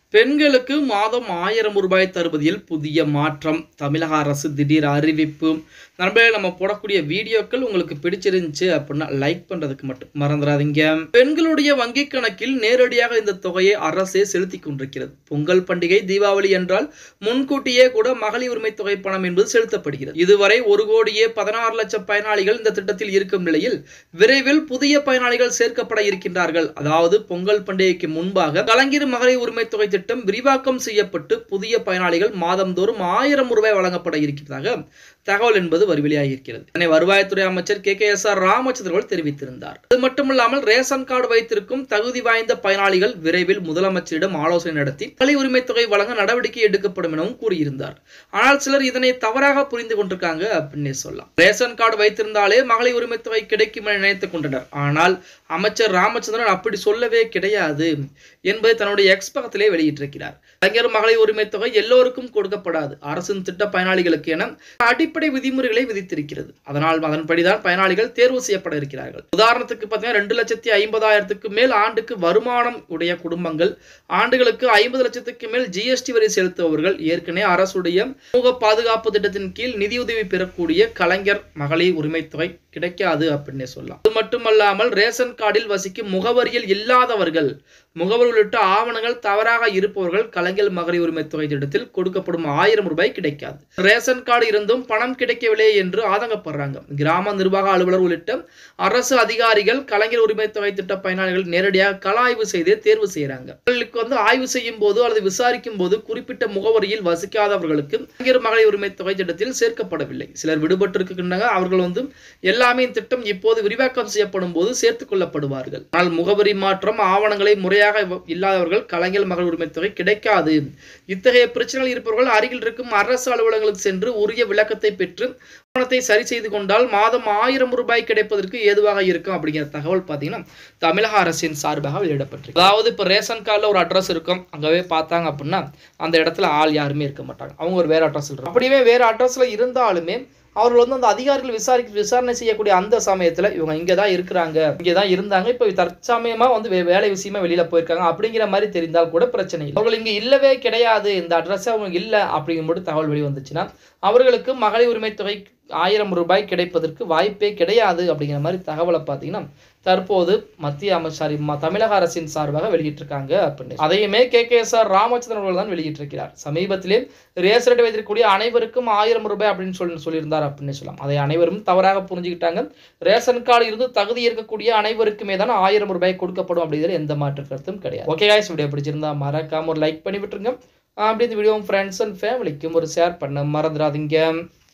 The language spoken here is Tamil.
பெண்களுக்கு மாதம் ஆயிரம் ரூபாய் தருவதில் புதிய மாற்றம் தமிழக அரசு திடீர் அறிவிப்பு நண்பர்களே நம்ம போடக்கூடிய வீடியோக்கள் உங்களுக்கு பிடிச்சிருந்துச்சு அப்படின்னா லைக் பண்றதுக்கு மட்டும் மறந்துடாதீங்க பெண்களுடைய வங்கி கணக்கில் நேரடியாக இந்த தொகையை அரசே செலுத்தி கொண்டிருக்கிறது பொங்கல் பண்டிகை தீபாவளி என்றால் முன்கூட்டியே கூட மகளிர் உரிமை தொகை பணம் என்பது செலுத்தப்படுகிறது இதுவரை ஒரு கோடியே பதினாறு லட்சம் பயனாளிகள் இந்த திட்டத்தில் இருக்கும் நிலையில் விரைவில் புதிய பயனாளிகள் சேர்க்கப்பட இருக்கின்றார்கள் அதாவது பொங்கல் பண்டிகைக்கு முன்பாக கலைஞர் மகளிர் உரிமை தொகை திட்டம் விரிவாக்கம் செய்யப்பட்டு புதிய பயனாளிகள் மாதந்தோறும் ஆயிரம் ரூபாய் வழங்கப்பட இருக்கிறதாக தகவல் என்பது வரி வெளியாகி இருக்கிறது இதனை வருவாய்த்துறை அமைச்சர் K K S R Ramachandran தெரிவித்திருந்தார் அது மட்டுமல்லாமல் ரேஷன் கார்டு வைத்திருக்கும் தகுதி வாய்ந்த பயனாளிகள் விரைவில் முதலமைச்சரிடம் ஆலோசனை நடத்தி மகளிர் உரிமை தொகை வழங்க நடவடிக்கை எடுக்கப்படும் எனவும் கூறியிருந்தார் ஆனால் சிலர் இதனை தவறாக புரிந்து கொண்டிருக்காங்க அப்படின்னே சொல்லலாம் ரேஷன் கார்டு வைத்திருந்தாலே மகளிர் உரிமை தொகை கிடைக்கும் என நினைத்துக் கொண்டனர் ஆனால் அமைச்சர் ராமச்சந்திரன் அப்படி சொல்லவே கிடையாது என்பதை தன்னுடைய எக்ஸ் பக்கத்திலே வெளியிட்டிருக்கிறார் கலைஞர் மகளிர் உரிமை தொகை எல்லோருக்கும் கொடுக்கப்படாது அரசின் திட்ட பயனாளிகளுக்கு என அடிப்படை விதிமுறைகளை விதித்திருக்கிறது அதனால் அதன்படிதான் பயனாளிகள் தேர்வு செய்யப்பட இருக்கிறார்கள் உதாரணத்துக்கு பார்த்தீங்கன்னா ரெண்டு லட்சத்தி ஐம்பதாயிரத்துக்கு மேல் ஆண்டுக்கு வருமானம் உடைய குடும்பங்கள் ஆண்டுகளுக்கு ஐம்பது லட்சத்துக்கு மேல் ஜிஎஸ்டி வரி செலுத்துபவர்கள் ஏற்கனவே அரசுடைய சமூக பாதுகாப்பு திட்டத்தின் கீழ் நிதியுதவி பெறக்கூடிய கலைஞர் மகளிர் உரிமை தொகை கிடைக்காது அப்படின்னே சொல்லலாம் அது மட்டுமல்லாமல் ரேஷன் கார்டில் வசிக்கும் முகவரியில் இல்லாதவர்கள் முகவர் உள்ளிட்ட ஆவணங்கள் தவறாக இருப்பவர்கள் கலைஞர் மகளிர் உரிமை தொகை திட்டத்தில் கொடுக்கப்படும் ஆயிரம் ரூபாய் கிடைக்காது ரேஷன் கார்டு இருந்தும் பணம் கிடைக்கவில்லை என்று ஆதங்கப்படுறாங்க கிராம நிர்வாக அலுவலர் உள்ளிட்ட அரசு அதிகாரிகள் கலைஞர் உரிமை தொகை திட்ட பயனாளிகள் நேரடியாக கள ஆய்வு செய்தே தேர்வு செய்யறாங்க அவர்களுக்கு வந்து ஆய்வு செய்யும் போது அல்லது விசாரிக்கும் போது குறிப்பிட்ட முகவரியில் வசிக்காதவர்களுக்கு கலைஞர் மகளிர் உரிமை தொகை திட்டத்தில் சேர்க்கப்படவில்லை சிலர் விடுபட்டு இருக்கின்றனர் அவர்கள் வந்து எல்லாமே இந்த திட்டம் இப்போது விரிவாக்கம் செய்யப்படும் போது சேர்த்துக் கொள்ளப்படுவார்கள் ஆனால் முகவரி மாற்றம் ஆவணங்களை முறையாக இல்லாதவர்கள் கலைஞர் மகளிர் உரிமை தொகை கிடைக்காது இத்தகைய பிரச்சனைகள் இருப்பவர்கள் அருகில் இருக்கும் அரசு அலுவலகங்களுக்கு சென்று உரிய விளக்கத்தை பெற்று பணத்தை சரி செய்து கொண்டால் மாதம் ஆயிரம் ரூபாய் கிடைப்பதற்கு ஏதுவாக இருக்கும் அப்படிங்கிற தகவல் பார்த்தீங்கன்னா தமிழக அரசின் சார்பாக வெளியிடப்பட்டிருக்கு அதாவது இப்போ ரேஷன் கார்டில் ஒரு அட்ரஸ் இருக்கும் அங்கவே பார்த்தாங்க அப்படின்னா அந்த இடத்துல ஆள் யாருமே இருக்க மாட்டாங்க அவங்க ஒரு வேற அட்ரஸ் இருக்கும் அப்படியே வேற அட்ரஸ்ல இருந்தாலுமே அவர்கள் வந்து அந்த அதிகாரிகள் விசாரிக்க விசாரணை செய்யக்கூடிய அந்த சமயத்தில் இவங்க இங்கே தான் இருக்கிறாங்க இங்கே தான் இருந்தாங்க இப்போ தற்சமயமாக வந்து வே- வேலை விஷயமா வெளியில் போயிருக்காங்க அப்படிங்கிற மாதிரி தெரிந்தால் கூட பிரச்சனை இல்லை அவர்கள் இங்கே இல்லவே கிடையாது இந்த அட்ரஸ் அவங்க இல்லை அப்படிங்கும்போது தகவல் வெளி வந்துச்சுன்னா அவர்களுக்கு மகளிர் உரிமை தொகை ஆயிரம் ரூபாய் கிடைப்பதற்கு வாய்ப்பே கிடையாது அப்படிங்கிற மாதிரி தகவலை பார்த்தீங்கன்னா தற்போது மத்திய அமைச்சர் ம- தமிழக அரசின் சார்பாக வெளியிட்டிருக்காங்க அப்படின்னு அதையுமே K K S R Ramachandran அவர்கள் தான் வெளியிட்டிருக்கிறார் சமீபத்திலே ரேசன் அட்டை வைத்திருக்கக்கூடிய அனைவருக்கும் ஆயிரம் ரூபாய் அப்படின்னு சொல்லி சொல்லியிருந்தார் அப்படின்னு சொல்லலாம் அதை அனைவரும் தவறாக புரிஞ்சுக்கிட்டாங்க ரேஷன் கார்டு இருந்து தகுதி இருக்கக்கூடிய அனைவருக்குமே தான் ஆயிரம் ரூபாய் கொடுக்கப்படும் அப்படிங்கிறது எந்த மாற்று கருத்தும் கிடையாது ஓகே guys வீடியோ பிடிச்சிருந்தா மறக்காம ஒரு லைக் பண்ணி விட்டுருங்க அப்படி இந்த வீடியோ ஃப்ரெண்ட்ஸ் அண்ட் ஃபேமிலிக்கும் ஒரு ஷேர் பண்ண மறந்துடாதீங்க